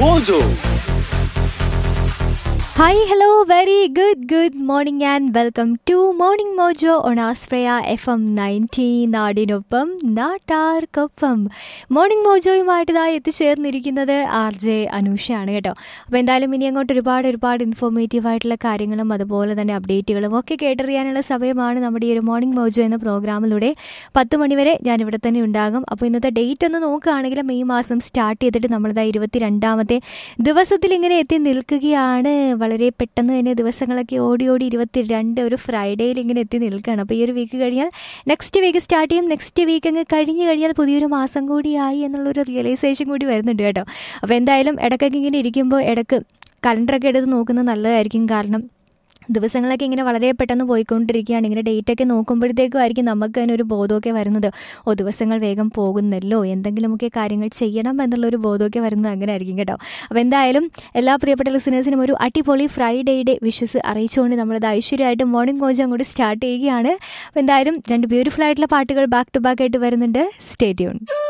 Mojo. Hi, hello, very good, good morning and welcome to Morning Mojo on Aspraya FM 90 നാടിനൊപ്പം നാട്ടാർക്കൊപ്പം morning മോജോയുമായിട്ട് ഇതാ എത്തിച്ചേർന്നിരിക്കുന്നത് R J അനൂഷയാണ് കേട്ടോ അപ്പോൾ എന്തായാലും ഇനി അങ്ങോട്ട് ഒരുപാട് ഒരുപാട് ഇൻഫോർമേറ്റീവ് ആയിട്ടുള്ള കാര്യങ്ങളും അതുപോലെ തന്നെ അപ്ഡേറ്റുകളും ഒക്കെ കേട്ടറിയാനുള്ള സമയമാണ് നമ്മുടെ ഈ ഒരു മോർണിംഗ് മോജോ എന്ന പ്രോഗ്രാമിലൂടെ പത്ത് മണിവരെ ഞാൻ ഇവിടെ തന്നെ ഉണ്ടാകും അപ്പോൾ ഇന്നത്തെ ഡേറ്റ് ഒന്ന് നോക്കുകയാണെങ്കിൽ മെയ് മാസം സ്റ്റാർട്ട് ചെയ്തിട്ട് നമ്മളിതാ ഇരുപത്തി രണ്ടാമത്തെ ദിവസത്തിൽ ഇങ്ങനെ എത്തി നിൽക്കുകയാണ് വളരെ പെട്ടെന്ന് തന്നെ ദിവസങ്ങളൊക്കെ ഓടി ഓടി ഇരുപത്തി രണ്ട് ഒരു ഫ്രൈഡേയിൽ ഇങ്ങനെ എത്തി നിൽക്കുകയാണ് അപ്പോൾ ഈ ഒരു വീക്ക് കഴിഞ്ഞാൽ നെക്സ്റ്റ് വീക്ക് സ്റ്റാർട്ട് ചെയ്യും നെക്സ്റ്റ് വീക്ക് അങ്ങ് കഴിഞ്ഞ് കഴിഞ്ഞാൽ പുതിയൊരു മാസം കൂടിയായി എന്നുള്ളൊരു റിയലൈസേഷൻ കൂടി വരുന്നുണ്ട് കേട്ടോ അപ്പോൾ എന്തായാലും ഇടയ്ക്കൊക്കെ ഇങ്ങനെ ഇരിക്കുമ്പോൾ ഇടയ്ക്ക് കലണ്ടറൊക്കെ എടുത്ത് നോക്കുന്നത് നല്ലതായിരിക്കും കാരണം ദിവസങ്ങളൊക്കെ ഇങ്ങനെ വളരെ പെട്ടെന്ന് പോയിക്കൊണ്ടിരിക്കുകയാണ് ഇങ്ങനെ ഡേറ്റ് ഒക്കെ നോക്കുമ്പോഴത്തേക്കും ആയിരിക്കും നമുക്ക് തന്നെ ഒരു ബോധമൊക്കെ വരുന്നത് ഓ ദിവസങ്ങൾ വേഗം പോകുന്നല്ലോ എന്തെങ്കിലുമൊക്കെ കാര്യങ്ങൾ ചെയ്യണം എന്നുള്ളൊരു ബോധമൊക്കെ വരുന്നത് അങ്ങനെ ആയിരിക്കും കേട്ടോ അപ്പോൾ എന്തായാലും എല്ലാ പ്രിയപ്പെട്ട ലിസണേഴ്സിനും ഒരു അടിപൊളി ഫ്രൈഡേയുടെ വിഷസ് അറിയിച്ചുകൊണ്ട് നമ്മളത് ഐശ്വര്യമായിട്ട് മോർണിംഗ് മോജ് അങ്ങോട്ട് സ്റ്റാർട്ട് ചെയ്യുകയാണ് അപ്പോൾ എന്തായാലും രണ്ട് ബ്യൂട്ടിഫുൾ ആയിട്ടുള്ള പാട്ടുകൾ ബാക്ക് ടു ബാക്ക് ആയിട്ട് വരുന്നുണ്ട് സ്റ്റേ ട്യൂൺ